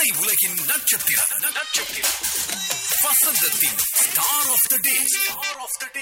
திரை உலகின் நட்சத்திரம் நட்சத்திரம் வசந்தத்தின் star of the day star of the day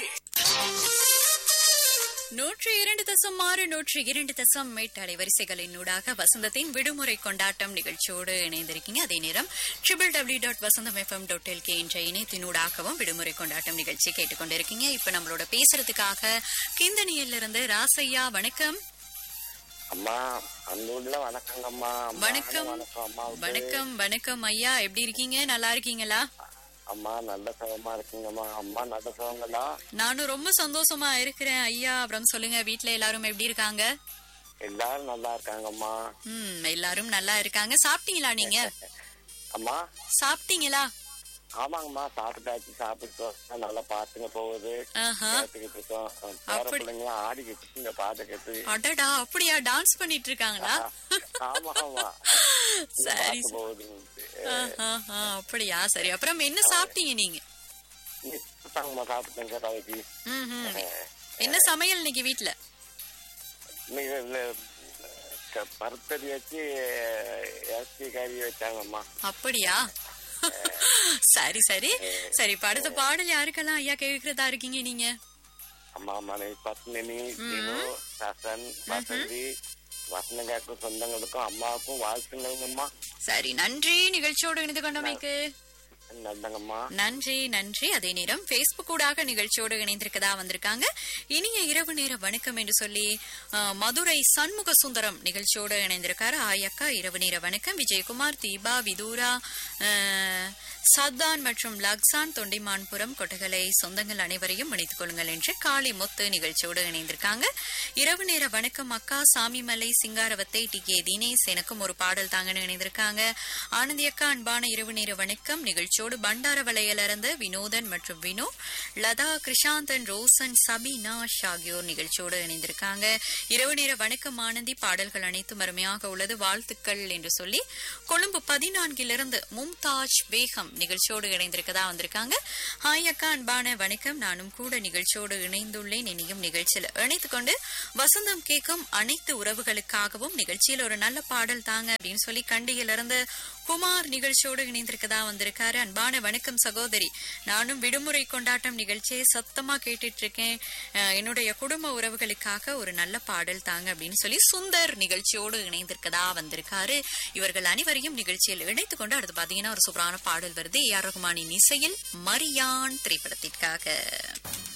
நூற்றி இரண்டு தசம் ஆறு நூற்றி இரண்டு தசம் எட்டு அலைவரிசைகளின் ஊடாக வசந்தத்தின் விடுமுறை கொண்டாட்டம் நிகழ்ச்சியோடு இணைந்திருக்கீங்க அதே நேரம் triple W dot Vasantham FM dot LK என்ற இணையத்தினூடாகவும் விடுமுறை கொண்டாட்டம் நிகழ்ச்சி கேட்டுக்கொண்டிருக்கீங்க இப்ப நம்மளோட பேசுறதுக்காக கிந்தனியில இருந்து ராசையா வணக்கம் அம்மா அன்புள்ள வணக்கங்கம்மா அம்மா, வணக்கம் வணக்கம் அம்மாவுக்கு வணக்கம் வணக்கம் ஐயா எப்படி இருக்கீங்க நல்லா இருக்கீங்களா அம்மா நல்ல சுகமா இருக்குங்கம்மா அம்மா நல்ல சுகங்களா நானும் ரொம்ப சந்தோஷமா இருக்கிறேன் ஐயா அப்புறம் சொல்லுங்க வீட்ல எல்லாரும் எப்படி இருக்காங்க எல்லாரும் நல்லா இருக்காங்கம்மா ம் எல்லாரும் நல்லா இருக்காங்க சாப்பிட்டீங்களா நீங்க அம்மா சாப்பிட்டீங்களா ஆமாங்கம்மா சாப்பிட்டாச்சு சாப்பிட்டோம் நல்லா பாட்டுங்க போகுது ஆஹா கேட்டுக்கிட்டு இருக்கோம் பேர அப்படி- பிள்ளைங்க ஆடிக்கிட்டு இருக்குங்க பாட்டு கேட்டு அடடா அப்படியா டான்ஸ் பண்ணிட்டு இருக்காங்களா ஆமா ஆமா சரி பாட்டு போகுது ஆஹா, ஆஹா, அப்படியா சரி அப்புறம் என்ன சாப்பிட்டீங்க நீங்க சாப்பிட்டாங்கம்மா சாப்பிட்டேங்க கதைக்கு ம்ஹும். என்ன சமையல் இன்னைக்கு வீட்ல இன்னைக்கு இந்த, க- பருத்தடி வச்சு இறச்சி கறி வச்சாங்கம்மா அப்படியா சரி சரி சரி இப்ப அடுத்த பாடல் யாருக்கெல்லாம் ஐயா கேக்குறதா இருக்கீங்க நீங்க அம்மா மனைவி பத்மினி தினு சசன் வசந்தி வசனங்காக்கும் சொந்தங்களுக்கும் அம்மாவுக்கும் வாழ்த்துங்கம்மா சரி நன்றி நிகழ்ச்சியோடு இணைந்து கொண்டமைக்கு நல்லங்கம்மா நன்றி நன்றி அதே நேரம் பேஸ்புக் ஊடாக நிகழ்ச்சியோடு இணைந்திருக்கதா வந்திருக்காங்க இனிய இரவு நேர வணக்கம் என்று சொல்லி அஹ், மதுரை சண்முக சுந்தரம் நிகழ்ச்சியோடு இணைந்திருக்காரு ஆயக்கா இரவு நேர வணக்கம் விஜயகுமார் தீபா விதூரா அஹ், சத்தான் மற்றும் லக்ஸான் தொண்டிமான்புரம் கொட்டகலை சொந்தங்கள் அனைவரையும் இணைத்துக் கொள்ளுங்கள் என்று காளி முத்து நிகழ்ச்சியோடு இணைந்திருக்காங்க இரவு நேர வணக்கம் அக்கா சாமிமலை சிங்காரவத்தை டி கே தினேஷ் எனக்கும் ஒரு பாடல் தாங்கன்னு இணைந்திருக்காங்க ஆனந்தி அக்கா அன்பான இரவு நேர வணக்கம் நிகழ்ச்சியோடு பண்டாரவளையில இருந்து வினோதன் மற்றும் வினோ லதா கிருஷாந்தன் ரோசன் சபினாஷ் ஆகியோர் நிகழ்ச்சியோடு இணைந்திருக்காங்க இரவு நேர வணக்கம் ஆனந்தி பாடல்கள் அனைத்தும் அருமையாக உள்ளது வாழ்த்துக்கள் என்று சொல்லி கொழும்பு பதினான்கிலிருந்து மும்தாஜ் வேகம் நிகழ்ச்சியோடு இணைந்திருக்கதா வந்திருக்காங்க ஹாய் அக்கா அன்பான வணக்கம் நானும் கூட நிகழ்ச்சியோடு இணைந்துள்ளேன் இனியும் நிகழ்ச்சியில் இணைத்துக் கொண்டு வசந்தம் கேட்கும் அனைத்து உறவுகளுக்காகவும் நிகழ்ச்சியில் ஒரு நல்ல பாடல் தாங்க அப்படின்னு சொல்லி கண்டியிலிருந்து குமார் நிகழ்ச்சியோடு இணைந்திருக்கதா வந்திருக்காரு அன்பான வணக்கம் சகோதரி நானும் விடுமுறை கொண்டாட்டம் நிகழ்ச்சியை சத்தமா கேட்டுட்டு இருக்கேன் அஹ், என்னுடைய குடும்ப உறவுகளுக்காக ஒரு நல்ல பாடல் தாங்க அப்படின்னு சொல்லி சுந்தர் நிகழ்ச்சியோடு இணைந்திருக்கதா வந்திருக்காரு இவர்கள் அனைவரையும் நிகழ்ச்சியில் இணைத்துக் கொண்டு அடுத்து பாத்தீங்கன்னா ஒரு சூப்பரான பாடல் வருது ஏ ஆர் ரகுமானின் இசையில் மரியான் திரைப்படத்திற்காக